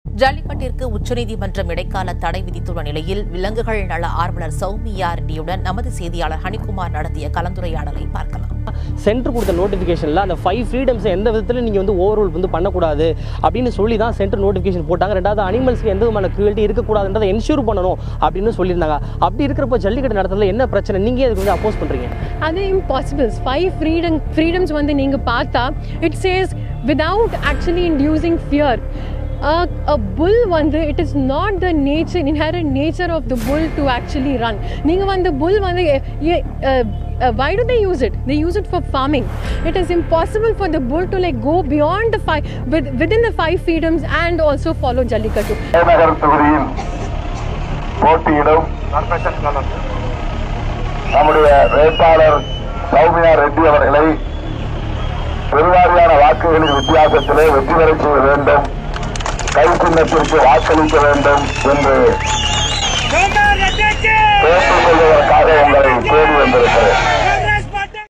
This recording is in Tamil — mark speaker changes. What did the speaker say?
Speaker 1: ஜல்லிக்கட்டிற்கு உச்சநீதிமன்றம் இடைக்கால தடை விதித்துள்ள நிலையில் விலங்குகள் நல ஆர்வலர் சௌமியா ரெட்டியுடன் நமது செய்தியாளர் ஹனிகுமார் நடத்திய கலந்துரையாடலை பார்க்கலாம்
Speaker 2: சென்டர் கொடுத்த நோட்டிஃபிகேஷனில் அந்த ஃபைவ் ஃப்ரீடம்ஸை எந்த விதத்தில் நீங்கள் வந்து ஓவர் வந்து பண்ணக்கூடாது அப்படின்னு சொல்லி தான் சென்டர் நோட்டிஃபிகேஷன் போட்டாங்க ரெண்டாவது அனிமல்ஸ்க்கு எந்த விதமான கிரில்ட்டி இருக்கக்கூடாதுன்றதை என்ஷூர் பண்ணணும் அப்படின்னு சொல்லியிருந்தாங்க அப்படி இருக்கிறப்ப ஜல்லிக்கட்டு நடத்துறதுல என்ன பிரச்சனை நீங்கள் அதுக்கு வந்து அப்போஸ் பண்ணுறீங்க
Speaker 3: அது இம்பாசிபிள்ஸ் ஃபைவ் ஃப்ரீடம் ஃப்ரீடம்ஸ் வந்து நீங்கள் பார்த்தா it chase without actually inducing fear a bull வந்து it is not the nature inherent nature of the bull to actually run நீங்கள் வந்து bull வந்து why do they use it they use it for farming it is impossible for the bull to like go beyond the five with, within the five freedoms and also follow jallikattu
Speaker 4: தலைநகர் தொகுதியில் போட்டியிடும் நம்முடைய வேட்பாளர் சௌமியா ரெட்டி அவர்களை பெருவாரியான வாக்குகளின் வித்தியாசத்திலே வெற்றி பெற செய்ய வேண்டும் கை சின்னத்திற்கு வாக்களிக்க வேண்டும் என்று